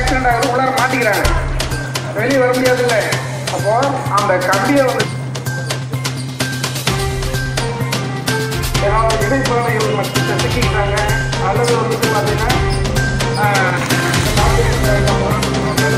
Accident ஆகுது உள்ளார மாட்டிக்கிறாங்க வெளியே வர முடியாது இல்லை அப்போ அந்த கம்பியை வந்து ஏதாவது இடைப்பாளைகள் மட்டும் சிக்கிக்கிட்டாங்க அல்லது வந்துட்டு பார்த்தீங்கன்னா ஆஹ், இந்த பாட்டு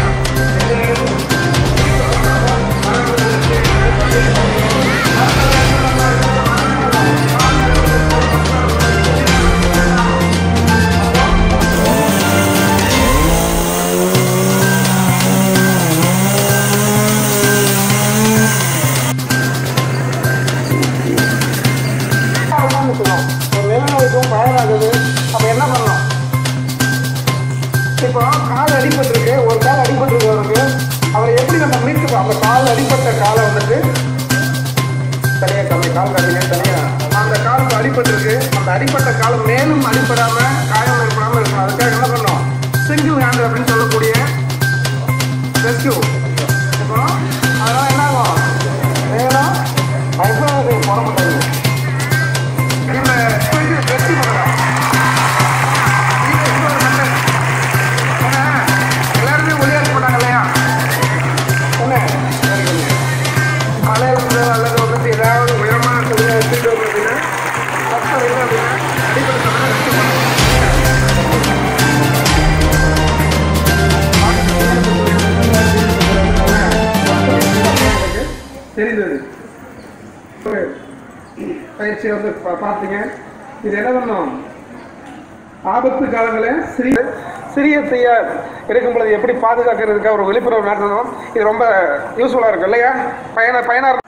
உட்காந்துக்கணும் ஒரு நிலநடுக்கம் பயனாகுது அப்போ என்ன பண்ணணும் இப்போ கால் அடிபட்டிருக்கு ஒரு கால் அடிபட்டிருக்கவருக்கு அவரை எப்படி நம்ம மீட்கணும் அந்த கால் அடிபட்ட காலை வந்துட்டு தனியாக கம்மி கால் காட்டுங்க தனியாக அந்த காலுக்கு அடிபட்டிருக்கு அந்த அடிப்பட்ட கால் மேலும் அடிபடாம காயம் ஏற்படாமல் இருக்கணும் அதுக்காக என்ன பண்ணணும் சிங்கிள் ஹேண்ட் அப்படின்னு சொல்லக்கூடிய ரெஸ்கியூ இப்போ அதெல்லாம் என்ன ஆகும் மேலும் வயசானது போட மாட்டாங்க இந்த இது வெற்றி பண்ணலாம் இது இன்னொரு method. ஏன்னா, எல்லாருமே ஒளியாக்க மாட்டாங்க இல்லையா என்ன சரி, சரி. மலையில இருந்து அல்லது வந்துட்டு ஏதாவது உயரமான தொழிலை எடுத்துட்டு வரும் அப்படின்னா கஷ்டம் இல்லை அப்படின்னா அடிப்படை தொழிலை வெற்றி பண்ணலாம் தெரிந்தது ஒரு பயிற்சி வந்து பா- பார்த்தீங்க இது என்ன பண்ணணும் ஆபத்து காலங்களில் சிறிய சிறிய செய்ய இருக்கும் பொழுது எப்படி பாதுகாக்கிறதுக்காக ஒரு விழிப்புணர்வு நடத்தணும் இது ரொம்ப யூஸ்ஃபுல்லாக இருக்கும் இல்லையா பயன பயனாக